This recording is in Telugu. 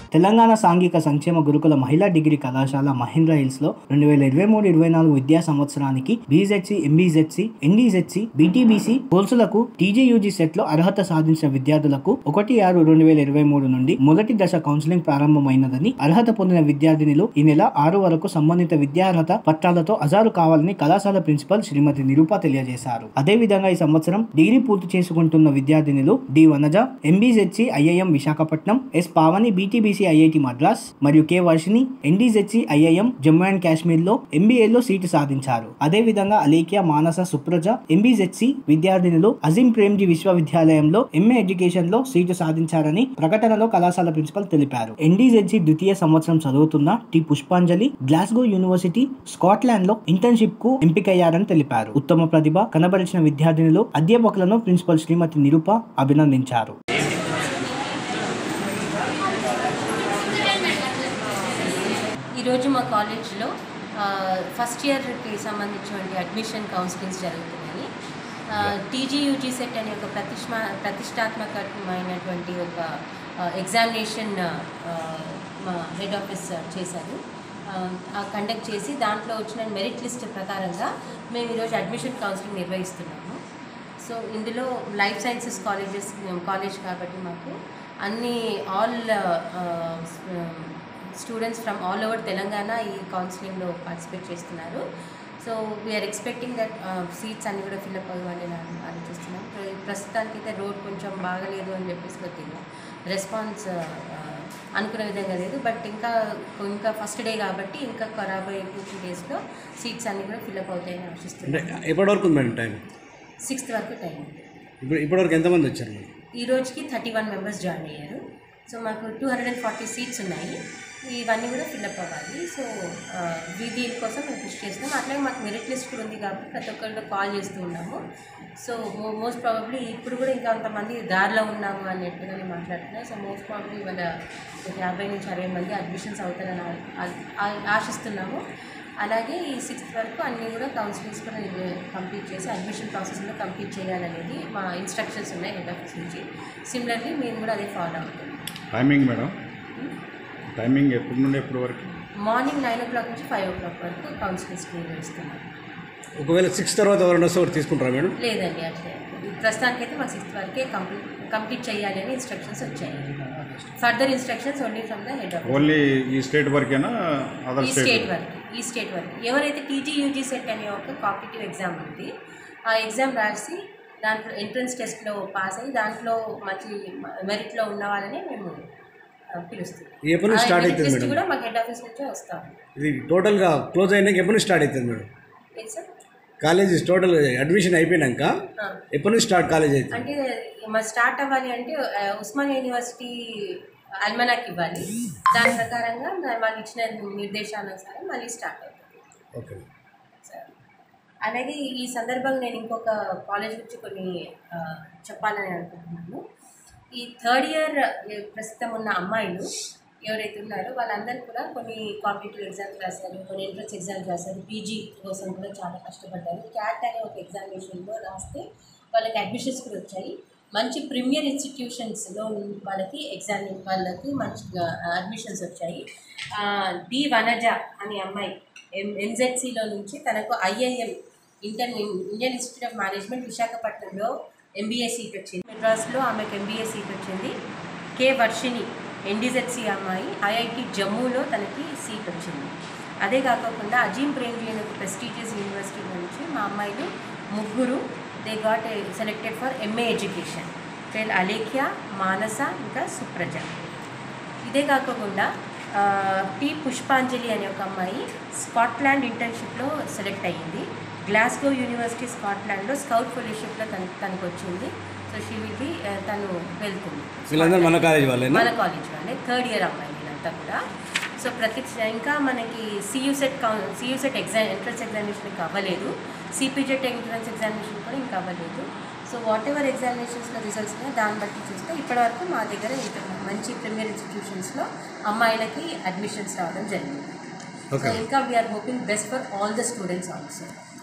తెలంగాణ సాంఘిక సంక్షేమ గురుకుల మహిళా డిగ్రీ కళాశాల మహేంద్ర హిల్స్ లో రెండు వేల ఇరవై మూడు ఇరవై నాలుగు విద్యా సంవత్సరానికి బీజెడ్సి ఎంబీజెడ్సి ఎన్డీజెడ్సి బీటీబీసీ కోర్సులకు టీజీయూజీ సెట్ లో అర్హత సాధించిన విద్యార్థులకు ఒకటి ఆరు రెండు వేల ఇరవై మూడు నుండి మొదటి దశ కౌన్సిలింగ్ ప్రారంభమైనదని అర్హత పొందిన విద్యార్థినులు ఈ నెల ఆరు వరకు సంబంధిత విద్యార్హత పత్రాలతో అజారు కావాలని కళాశాల ప్రిన్సిపల్ శ్రీమతి నిరూప తెలియజేశారు అదేవిధంగా ఈ సంవత్సరం డిగ్రీ పూర్తి చేసుకుంటున్న విద్యార్థినులు D Vanaja MBZC IIM Visakhapatnam S Pavani BTBC IIT Madras మరియు K Varshini NDZC IIM Jammu and Kashmir లో ఎంబీఏలో సీటు సాధించారు అదేవిధంగా అలేఖ్య మానస సుప్రజ ఎంబీజెడ్సి విద్యార్థినులు అజీం ప్రేమ్జీ విశ్వవిద్యాలయంలో ఎంఏ ఎడ్యుకేషన్ లో సీటు సాధించారని ప్రకటనలో కళాశాల ప్రిన్సిపల్ తెలిపారు ఎన్డీజెడ్సి ద్వితీయ సంవత్సరం చదువుతున్న T Pushpanjali Glasgow university Scotland లో ఇంటర్న్షిప్ కు ఎంపికయ్యారని తెలిపారు ఉత్తమ ప్రతిభ కనబరిచిన విద్యార్థినులు అధ్యాపకులను ప్రిన్సిపల్ శ్రీమతి నిరూప అభినందించారు ఈరోజు మా కాలేజ్లో ఆ, ఫస్ట్ ఇయర్కి సంబంధించినటువంటి అడ్మిషన్ కౌన్సిలింగ్స్ జరుగుతున్నాయి ఆ, టీజీయూజీ సెట్ అనే ఒక ప్రతిష్మా ప్రతిష్టాత్మకమైనటువంటి ఒక ఆ, ఎగ్జామినేషన్ ఆ, మా హెడ్ ఆఫీస్ చేశారు ఆ, ఆ కండక్ట్ చేసి దాంట్లో వచ్చిన మెరిట్ లిస్ట్ ప్రకారంగా మేము ఈరోజు అడ్మిషన్ కౌన్సిలింగ్ నిర్వహిస్తున్నాము సో ఇందులో లైఫ్ సైన్సెస్ కాలేజెస్ కాలేజ్ కాబట్టి మాకు అన్ని all students from all over Telangana ఈ కౌన్సిలింగ్లో పార్టిసిపేట్ చేస్తున్నారు so we are expecting that seats అన్ని కూడా ఫిల్అప్ అవ్వాలి అని ఆలోచిస్తున్నాం ప్ర- ప్రస్తుతానికైతే రోడ్ కొంచెం బాగలేదు అని చెప్పేసి కొద్దిగా రెస్పాన్స్ అనుకున్న విధంగా లేదు బట్ ఇంకా ఇంకా ఫస్ట్ డే కాబట్టి ఇంకా రాబోయే టూ త్రీ డేస్లో సీట్స్ అన్ని కూడా ఫిల్అప్ అవుతాయని అంటే ఆశిస్తున్నాం ఎప్పటి వరకు ఉంది మేడం టైం సిక్స్త్ వరకు టైం ఉంది ఇప్పుడు ఇప్పటివరకు ఎంతమంది వచ్చారు మేడం ఈ రోజుకి థర్టీ వన్ మెంబర్స్ జాయిన్ అయ్యారు సో మాకు two hundred and forty seats ఉన్నాయి ఇవన్నీ కూడా ఫిల్అప్ అవ్వాలి సో ఆ, వీ- దీనికోసం మేము కృషి చేస్తున్నాం అట్లాగే మాకు మెరిట్ లిస్ట్ కూడా ఉంది కాబట్టి ప్రతి ఒక్కరితో కాల్ చేస్తూ ఉన్నాము సో మోస్ట్ ప్రాబబ్లీ ఇప్పుడు కూడా ఇంకా కొంతమంది దారిలో ఉన్నాము అన్నట్టుగానే మాట్లాడుతున్నారు సో మోస్ట్ ప్రాబబ్లీ వాళ్ళ ఒక యాభై నుంచి అరవై మంది అడ్మిషన్స్ అవుతారని ఆ- ఆ- ఆశిస్తున్నాము అలాగే ఈ సిక్స్త్ వరకు అన్నీ కూడా కౌన్సిలింగ్స్ కూడా కంప్లీట్ చేసి అడ్మిషన్ ప్రాసెస్లో కంప్లీట్ చేయాలనేది మా ఇన్స్ట్రక్షన్స్ ఉన్నాయి హెడ్ ఆఫీస్ నుంచి సిమిలర్లీ మేము కూడా అదే ఫాలో అవుతాం టైమింగ్ మేడం టైమింగ్ ఎప్పటి నుండి ఎప్పటి వరకు మార్నింగ్ నైన్ ఓ క్లాక్ నుంచి ఫైవ్ ఓ క్లాక్ వరకు కౌన్సిలింగ్స్ నిర్వహిస్తున్నాం ఒకవేళ సిక్స్ తర్వాత ఎవరైనా వస్తే ఒకటి తీసుకుంటారా మేడం లేదండి అట్లే ప్రస్తుతానికైతే మా సిక్స్త్ వరకే కంప్లీట్ కంప్లీట్ చేయాలి అని ఇన్స్ట్రక్షన్స్ వచ్చాయి further instructions only from the head office only ఈ స్టేట్ వరకేనా అదర్ ఈ స్టేట్ స్టేట్ వరకు ఈ స్టేట్ వరకు ఎవరైతే టీజీ యూజీ సెట్ అనే ఒక కాంపిటేటివ్ ఎగ్జామ్ ఉంది ఆ ఎగ్జామ్ రాసి దాంట్లో ఎంట్రన్స్ టెస్ట్లో పాస్ అయ్యి దాంట్లో మంచి మెరిట్లో ఉన్న వాళ్ళని మేము ఆ, పిలుస్తాం ఎప్పటి నుంచి స్టార్ట్ అవుతుంది టెస్ట్ మేడం కూడా మాకు హెడ్ ఆఫీస్ నుంచే వస్తాం ఇది టోటల్గా క్లోజ్ అయినాక ఎప్పటి నుంచి స్టార్ట్ అవుతుంది మేడం ఏంటి సార్ కాలేజ్ టోటల్ అడ్మిషన్ అయిపోయినాక ఆ. ఎప్పటి నుంచి స్టార్ట్ కాలేజ్ అవుతుంది అంటే మా స్టార్ట్ అవ్వాలి అంటే ఆ, ఉస్మానియా యూనివర్సిటీ అల్మనాక్ ఇవ్వాలి దాని ప్రకారంగా వాళ్ళు ఇచ్చిన నిర్దేశానుసారం మళ్ళీ స్టార్ట్ అవుతుంది ఓకే సార్ అలాగే ఈ సందర్భంగా నేను ఇంకొక కాలేజ్ గురించి కొన్ని ఆ, చెప్పాలని అనుకుంటున్నాను ఈ థర్డ్ ఇయర్ ప్రస్తుతం ఉన్న అమ్మాయిలు ఎవరైతే ఉన్నారో వాళ్ళందరూ కూడా కొన్ని కాంపిటేటివ్ ఎగ్జామ్స్ రాశారు కొన్ని ఎంట్రన్స్ ఎగ్జామ్స్ రాశారు పీజీ కోసం కూడా చాలా కష్టపడ్డారు క్యాట్ అనే ఒక ఎగ్జామినేషన్లో రాస్తే వాళ్ళకి అడ్మిషన్స్ కూడా వచ్చాయి మంచి ప్రీమియర్ ఇన్స్టిట్యూషన్స్లో వాళ్ళకి ఎగ్జామ్ వాళ్ళకి మంచిగా అడ్మిషన్స్ వచ్చాయి ఆ, డి వనజ అనే అమ్మాయి ఎం ఎంజెడ్సీలో నుంచి తనకు IIM inter Indian Institute of Management విశాఖపట్నంలో ఎంబీఏ సీట్ వచ్చింది మెడ్రాస్లో ఆమెకు ఎంబీఏ సీట్ వచ్చింది కే వర్షిని ఎన్డీజెడ్సీ అమ్మాయి ఐఐటి జమ్మూలో తనకి సీట్ వచ్చింది అదే కాకుండా అజీం ప్రేమ్జీ అనే ఒక ప్రెస్టీజియస్ యూనివర్సిటీ నుంచి మా అమ్మాయిలు ముగ్గురు they got selected for MA education పేరు అలేఖ్య మానస ఇంకా సుప్రజ ఇదే కాకుండా ఆ, టి పుష్పాంజలి అనే ఒక అమ్మాయి స్కాట్లాండ్ ఇంటర్న్షిప్లో సెలెక్ట్ అయ్యింది గ్లాస్గో యూనివర్సిటీ స్కాట్లాండ్లో స్కౌట్ ఫెలోషిప్లో తన తనకు వచ్చింది సో షీ విల్ బి తను వెళ్తుంది వీళ్ళందరూ మన కాలేజ్ వాళ్ళేనా మన కాలేజ్ వాళ్ళే థర్డ్ ఇయర్ అమ్మాయి వీళ్ళంతా కూడా సో ప్రతి ఇంకా మనకి సియూసెట్ కౌ సియూసెట్ ఎగ్జామ్ ఎంట్రన్స్ ఎగ్జామినేషన్ ఇంకా అవ్వలేదు సిపిజెట్ ఎంట్రన్స్ ఎగ్జామినేషన్ కూడా ఇంకా అవ్వలేదు సో వాట్ ఎవర్ ఎగ్జామినేషన్స్లో రిజల్ట్స్ ఉన్నాయో దాన్ని బట్టి చూస్తే ఇప్పటివరకు మా దగ్గర ఇంత మంచి ప్రీమియర్ ఇన్స్టిట్యూషన్స్లో అమ్మాయిలకి అడ్మిషన్స్ రావడం జరిగింది సో Okay. ఇంకా we are hoping best for all the students also